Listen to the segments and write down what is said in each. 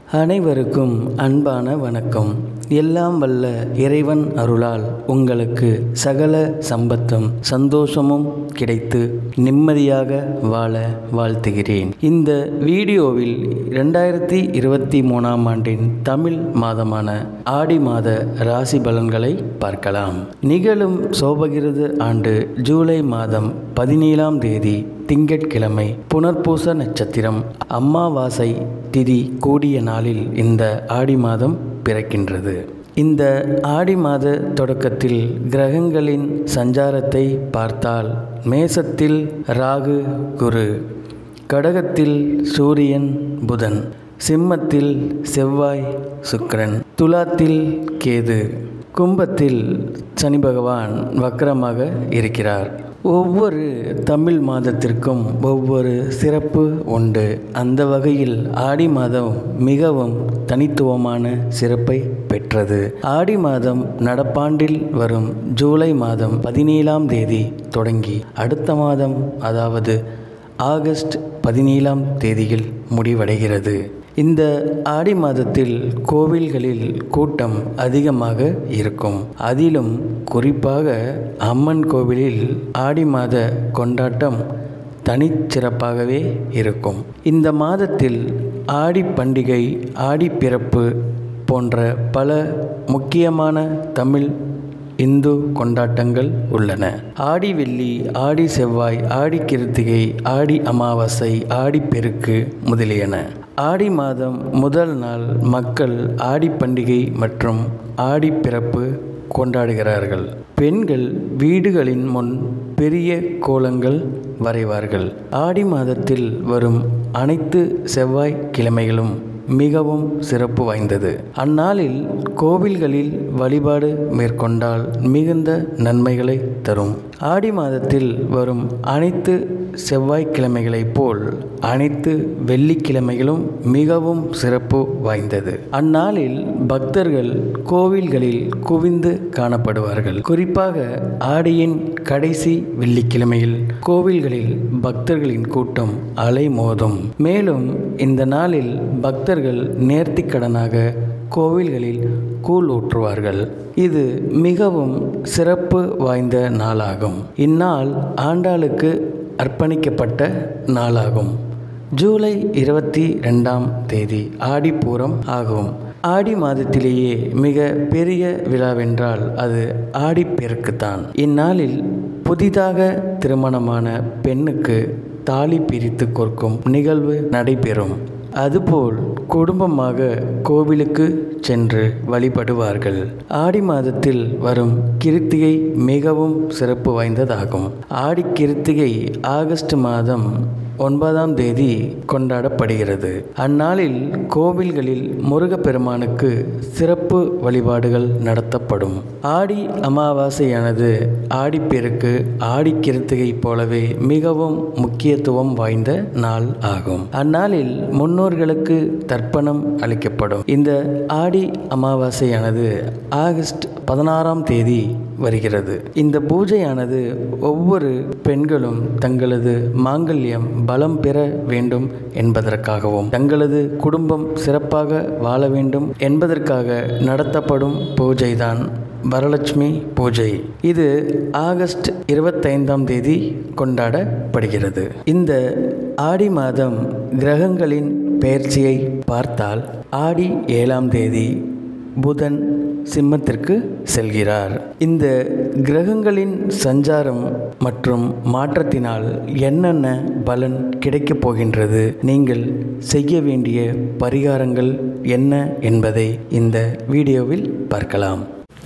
அனைவருக்கும் அன்பான வணக்கம் எல்லாம் வல்ல இறைவன் அருளால் உங்களுக்கு சகல சம்பத்தும் சந்தோஷமும் கிடைத்து நிம்மதியாக வாழ வாழ்த்துகிறேன் இந்த வீடியோவில் ரெண்டாயிரத்தி இருபத்தி மூணாம் ஆண்டின் தமிழ் மாதமான ஆடி மாத ராசி பலன்களை பார்க்கலாம் நிகழும் சோபகிருது ஆண்டு ஜூலை மாதம் பதினேழாம் தேதி திங்கட்கிழமை புனர்பூச நட்சத்திரம் அம்மாவாசை திதி கூடிய நாளில் இந்த ஆடி மாதம் பிறக்கின்றது இந்த ஆடி மாத தொடக்கத்தில் கிரகங்களின் சஞ்சாரத்தை பார்த்தால் மேசத்தில் ராகு குரு கடகத்தில் சூரியன் புதன் சிம்மத்தில் செவ்வாய் சுக்கிரன் துலாத்தில் கேது கும்பத்தில் சனி பகவான் வக்கரமாக இருக்கிறார் ஒவ்வொரு தமிழ் மாதத்திற்கும் ஒவ்வொரு சிறப்பு உண்டு அந்த வகையில் ஆடி மாதம் மிகவும் தனித்துவமான சிறப்பை பெற்றது ஆடி மாதம் நடப்பாண்டில் வரும் ஜூலை மாதம் பதினேழாம் தேதி தொடங்கி அடுத்த மாதம் அதாவது ஆகஸ்ட் பதினேழாம் தேதியில் முடிவடைகிறது இந்த ஆடி மாதத்தில் கோவில்களில் கூட்டம் அதிகமாக இருக்கும் அதிலும் குறிப்பாக அம்மன் கோவிலில் ஆடி மாத கொண்டாட்டம் தனிச்சிறப்பாகவே இருக்கும் இந்த மாதத்தில் ஆடி பண்டிகை ஆடி பிறப்பு போன்ற பல முக்கியமான தமிழ் இந்து கொண்டாட்டங்கள் உள்ளன ஆடி வெள்ளி ஆடி செவ்வாய் ஆடி கிருத்திகை ஆடி அமாவாசை ஆடி பெருக்கு முதலியன ஆடி மாதம் முதல் நாள் மக்கள் ஆடி பண்டிகை மற்றும் ஆடி பிறப்பு கொண்டாடுகிறார்கள் பெண்கள் வீடுகளின் முன் பெரிய கோலங்கள் வரைவார்கள் ஆடி மாதத்தில் வரும் அனைத்து செவ்வாய் கிழமைகளும் மிகவும் சிறப்பு வாய்ந்தது அந்நாளில் கோவில்களில் வழிபாடு மேற்கொண்டால் மிகுந்த நன்மைகளை தரும் ஆடி மாதத்தில் வரும் அனைத்து செவ்வாய்க்கிழமைகளைப் போல் அனைத்து வெள்ளிக்கிழமைகளும் மிகவும் சிறப்பு வாய்ந்தது அந்நாளில் பக்தர்கள் கோவில்களில் குவிந்து காணப்படுவார்கள் குறிப்பாக ஆடியின் கடைசி வெள்ளிக்கிழமையில் கோவில்களில் பக்தர்களின் கூட்டம் அலைமோதும் மேலும் இந்த நாளில் பக்தர்கள் நேர்த்திக்கடனாக கோவில்களில் கூழ் ஊற்றுவார்கள் இது மிகவும் சிறப்பு வாய்ந்த நாளாகும் இந்நாள் ஆண்டாளுக்கு அர்ப்பணிக்கப்பட்ட நாளாகும் ஜூலை இருபத்தி ரெண்டாம் தேதி ஆடிப்பூரம் ஆகும் ஆடி மாதத்திலேயே மிக பெரிய விழாவென்றால் அது ஆடிப்பெருக்குத்தான் இந்நாளில் புதிதாக திருமணமான பெண்ணுக்கு தாலி பிரித்து கொடுக்கும் நிகழ்வு நடைபெறும் அதுபோல் குடும்பமாக கோவிலுக்கு சென்று வழிபடுவார்கள் ஆடி மாதத்தில் வரும் கிருத்திகை மிகவும் சிறப்பு வாய்ந்ததாகும் ஆடி கிருத்திகை ஆகஸ்ட் மாதம் ஒன்பதாம் தேதி கொண்டாடப்படுகிறது அந்நாளில் கோவில்களில் முருகப்பெருமானுக்கு சிறப்பு வழிபாடுகள் நடத்தப்படும் ஆடி அமாவாசையானது ஆடிப்பெருக்கு ஆடி கிருத்திகை போலவே மிகவும் முக்கியத்துவம் வாய்ந்த நாள் ஆகும் அந்நாளில் முன்னோர்களுக்கு தர்ப்பணம் அளிக்கப்படும் இந்த ஆடி அமாவாசையானது ஆகஸ்ட் பதினாறாம் தேதி வருகிறது இந்த பூஜையானது ஒவ்வொரு பெண்களும் தங்களது மாங்கல்யம் பலம் பெற வேண்டும் என்பதற்காகவும் தங்களது குடும்பம் சிறப்பாக வாழ வேண்டும் என்பதற்காக நடத்தப்படும் பூஜைதான் வரலட்சுமி பூஜை இது ஆகஸ்ட் இருபத்தைந்தாம் தேதி கொண்டாடப்படுகிறது இந்த ஆடி மாதம் கிரகங்களின் பெயர்ச்சியை பார்த்தால் ஆடி ஏழாம் தேதி புதன் சிம்மத்திற்கு செல்கிறார் இந்த கிரகங்களின் சஞ்சாரம் மற்றும் மாற்றத்தினால் என்னென்ன பலன் கிடைக்கப் போகின்றது நீங்கள் செய்ய வேண்டிய பரிகாரங்கள் என்ன என்பதை இந்த வீடியோவில் பார்க்கலாம்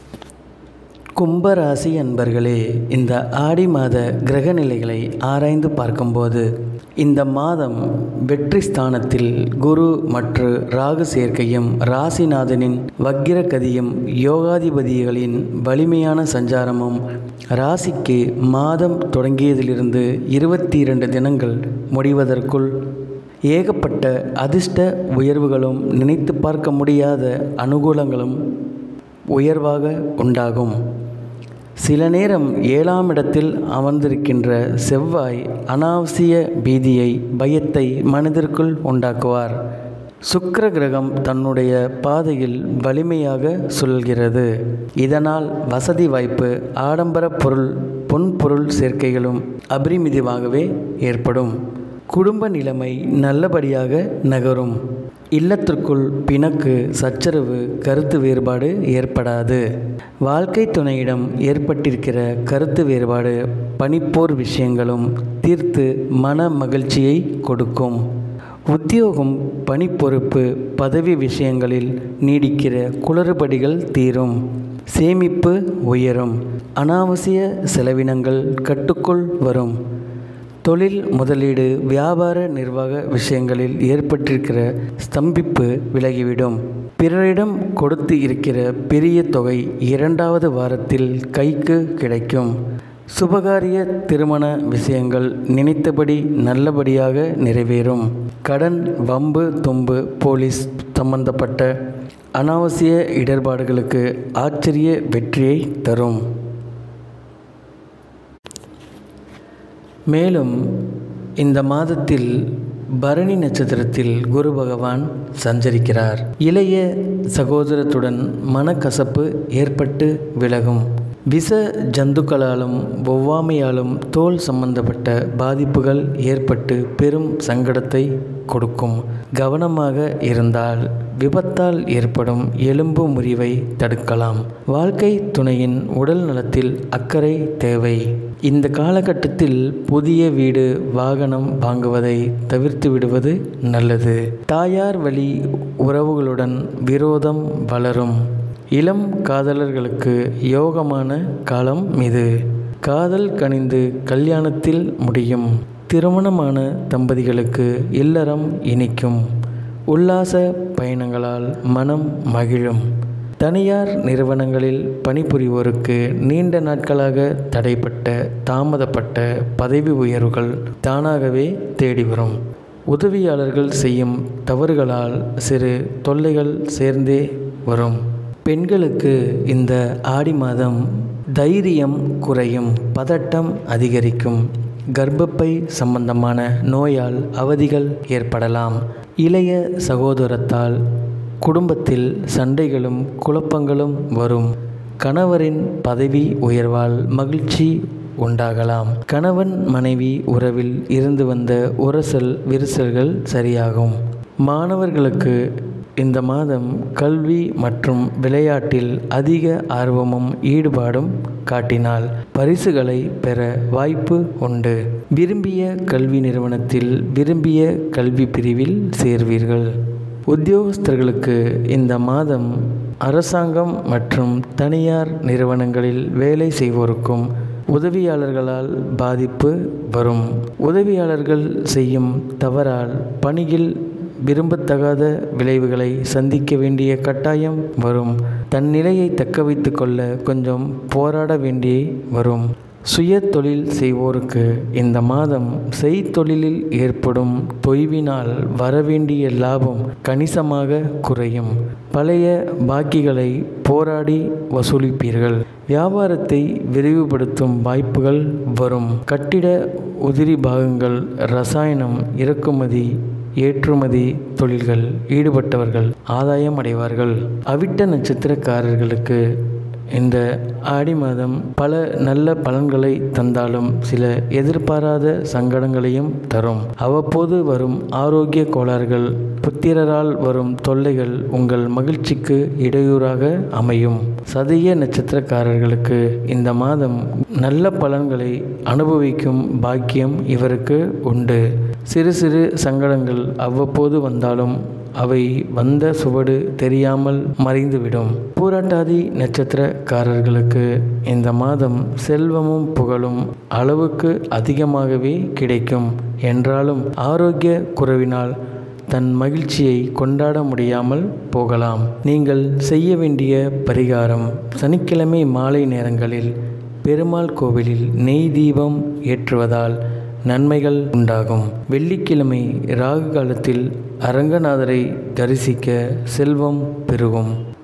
கும்பராசி அன்பர்களே இந்த ஆடி மாத கிரக நிலைகளை ஆராய்ந்து பார்க்கும்போது இந்த மாதம் வெற்றி ஸ்தானத்தில் குரு மற்றும் ராகு சேர்க்கையும் ராசிநாதனின் வக்கிரகதியும் யோகாதிபதிகளின் வலிமையான சஞ்சாரமும் ராசிக்கு மாதம் தொடங்கியதிலிருந்து இருபத்தி இரண்டு தினங்கள் முடிவதற்குள் ஏகப்பட்ட அதிர்ஷ்ட உயர்வுகளும் நினைத்து பார்க்க முடியாத அனுகூலங்களும் உயர்வாக உண்டாகும் சில நேரம் ஏழாம் இடத்தில் அமர்ந்திருக்கின்ற செவ்வாய் அனாவசிய பீதியை பயத்தை மனதிற்குள் உண்டாக்குவார் சுக்கிர கிரகம் தன்னுடைய பாதையில் வலிமையாக சுழல்கிறது இதனால் வசதி வாய்ப்பு ஆடம்பர பொருள் பொன் பொருள் சேர்க்கைகளும் அபரிமிதமாகவே ஏற்படும் குடும்ப நிலைமை நல்லபடியாக நகரும் இல்லத்திற்குள் பிணக்கு சச்சரவு கருத்து வேறுபாடு ஏற்படாது வாழ்க்கை துணையிடம் ஏற்பட்டிருக்கிற கருத்து வேறுபாடு பனிப்போர் விஷயங்களும் தீர்த்து மன மகிழ்ச்சியை கொடுக்கும் உத்தியோகம் பணிப்பொறுப்பு பதவி விஷயங்களில் நீடிக்கிற குளறுபடிகள் தீரும் சேமிப்பு உயரும் அனாவசிய செலவினங்கள் கட்டுக்குள் வரும் தொழில் முதலீடு வியாபார நிர்வாக விஷயங்களில் ஏற்பட்டிருக்கிற ஸ்தம்பிப்பு விலகிவிடும் பிறரிடம் கொடுத்து இருக்கிற பெரிய தொகை இரண்டாவது வாரத்தில் கைக்கு கிடைக்கும் சுபகாரிய திருமண விஷயங்கள் நினைத்தபடி நல்லபடியாக நிறைவேறும் கடன் வம்பு தும்பு போலீஸ் சம்பந்தப்பட்ட அனாவசிய இடர்பாடுகளுக்கு ஆச்சரிய வெற்றியை தரும் மேலும் இந்த மாதத்தில் பரணி நட்சத்திரத்தில் குரு பகவான் சஞ்சரிக்கிறார் இளைய சகோதரத்துடன் மனக்கசப்பு ஏற்பட்டு விலகும் விஷ ஜந்துக்களாலும் ஒவ்வாமையாலும் தோல் சம்பந்தப்பட்ட பாதிப்புகள் ஏற்பட்டு பெரும் சங்கடத்தை கொடுக்கும் கவனமாக இருந்தால் விபத்தால் ஏற்படும் எலும்பு முறிவை தடுக்கலாம் வாழ்க்கை துணையின் உடல் நலத்தில் அக்கறை தேவை இந்த காலகட்டத்தில் புதிய வீடு வாகனம் வாங்குவதை தவிர்த்து விடுவது நல்லது தாயார் வழி உறவுகளுடன் விரோதம் வளரும் இளம் காதலர்களுக்கு யோகமான காலம் இது காதல் கனிந்து கல்யாணத்தில் முடியும் திருமணமான தம்பதிகளுக்கு இல்லறம் இனிக்கும் உல்லாச பயணங்களால் மனம் மகிழும் தனியார் நிறுவனங்களில் பணிபுரிவோருக்கு நீண்ட நாட்களாக தடைப்பட்ட தாமதப்பட்ட பதவி உயர்வுகள் தானாகவே தேடி வரும் உதவியாளர்கள் செய்யும் தவறுகளால் சிறு தொல்லைகள் சேர்ந்தே வரும் பெண்களுக்கு இந்த ஆடி மாதம் தைரியம் குறையும் பதட்டம் அதிகரிக்கும் கர்ப்பப்பை சம்பந்தமான நோயால் அவதிகள் ஏற்படலாம் இளைய சகோதரத்தால் குடும்பத்தில் சண்டைகளும் குழப்பங்களும் வரும் கணவரின் பதவி உயர்வால் மகிழ்ச்சி உண்டாகலாம் கணவன் மனைவி உறவில் இருந்து வந்த உரசல் விரிசல்கள் சரியாகும் மாணவர்களுக்கு இந்த மாதம் கல்வி மற்றும் விளையாட்டில் அதிக ஆர்வமும் ஈடுபாடும் காட்டினால் பரிசுகளை பெற வாய்ப்பு உண்டு விரும்பிய கல்வி நிறுவனத்தில் விரும்பிய கல்வி பிரிவில் சேர்வீர்கள் உத்தியோகஸ்தர்களுக்கு இந்த மாதம் அரசாங்கம் மற்றும் தனியார் நிறுவனங்களில் வேலை செய்வோருக்கும் உதவியாளர்களால் பாதிப்பு வரும் உதவியாளர்கள் செய்யும் தவறால் பணியில் விரும்பத்தகாத விளைவுகளை சந்திக்க வேண்டிய கட்டாயம் வரும் தன் நிலையை தக்க வைத்து கொள்ள கொஞ்சம் போராட வேண்டி வரும் சுய தொழில் செய்வோருக்கு இந்த மாதம் செய்தொழிலில் ஏற்படும் தொய்வினால் வரவேண்டிய லாபம் கணிசமாக குறையும் பழைய பாக்கிகளை போராடி வசூலிப்பீர்கள் வியாபாரத்தை விரிவுபடுத்தும் வாய்ப்புகள் வரும் கட்டிட உதிரி பாகங்கள் ரசாயனம் இறக்குமதி ஏற்றுமதி தொழில்கள் ஈடுபட்டவர்கள் ஆதாயம் அடைவார்கள் அவிட்ட நட்சத்திரக்காரர்களுக்கு இந்த ஆடி மாதம் பல நல்ல பலன்களை தந்தாலும் சில எதிர்பாராத சங்கடங்களையும் தரும் அவ்வப்போது வரும் ஆரோக்கிய கோளாறுகள் புத்திரரால் வரும் தொல்லைகள் உங்கள் மகிழ்ச்சிக்கு இடையூறாக அமையும் சதய நட்சத்திரக்காரர்களுக்கு இந்த மாதம் நல்ல பலன்களை அனுபவிக்கும் பாக்கியம் இவருக்கு உண்டு சிறு சிறு சங்கடங்கள் அவ்வப்போது வந்தாலும் அவை வந்த சுவடு தெரியாமல் மறைந்துவிடும் பூராட்டாதி நட்சத்திரக்காரர்களுக்கு இந்த மாதம் செல்வமும் புகழும் அளவுக்கு அதிகமாகவே கிடைக்கும் என்றாலும் ஆரோக்கிய குறைவினால் தன் மகிழ்ச்சியை கொண்டாட முடியாமல் போகலாம் நீங்கள் செய்ய வேண்டிய பரிகாரம் சனிக்கிழமை மாலை நேரங்களில் பெருமாள் கோவிலில் நெய் தீபம் ஏற்றுவதால் நன்மைகள் உண்டாகும் வெள்ளிக்கிழமை ராகு காலத்தில் அரங்கநாதரை தரிசிக்க செல்வம் பெருகும்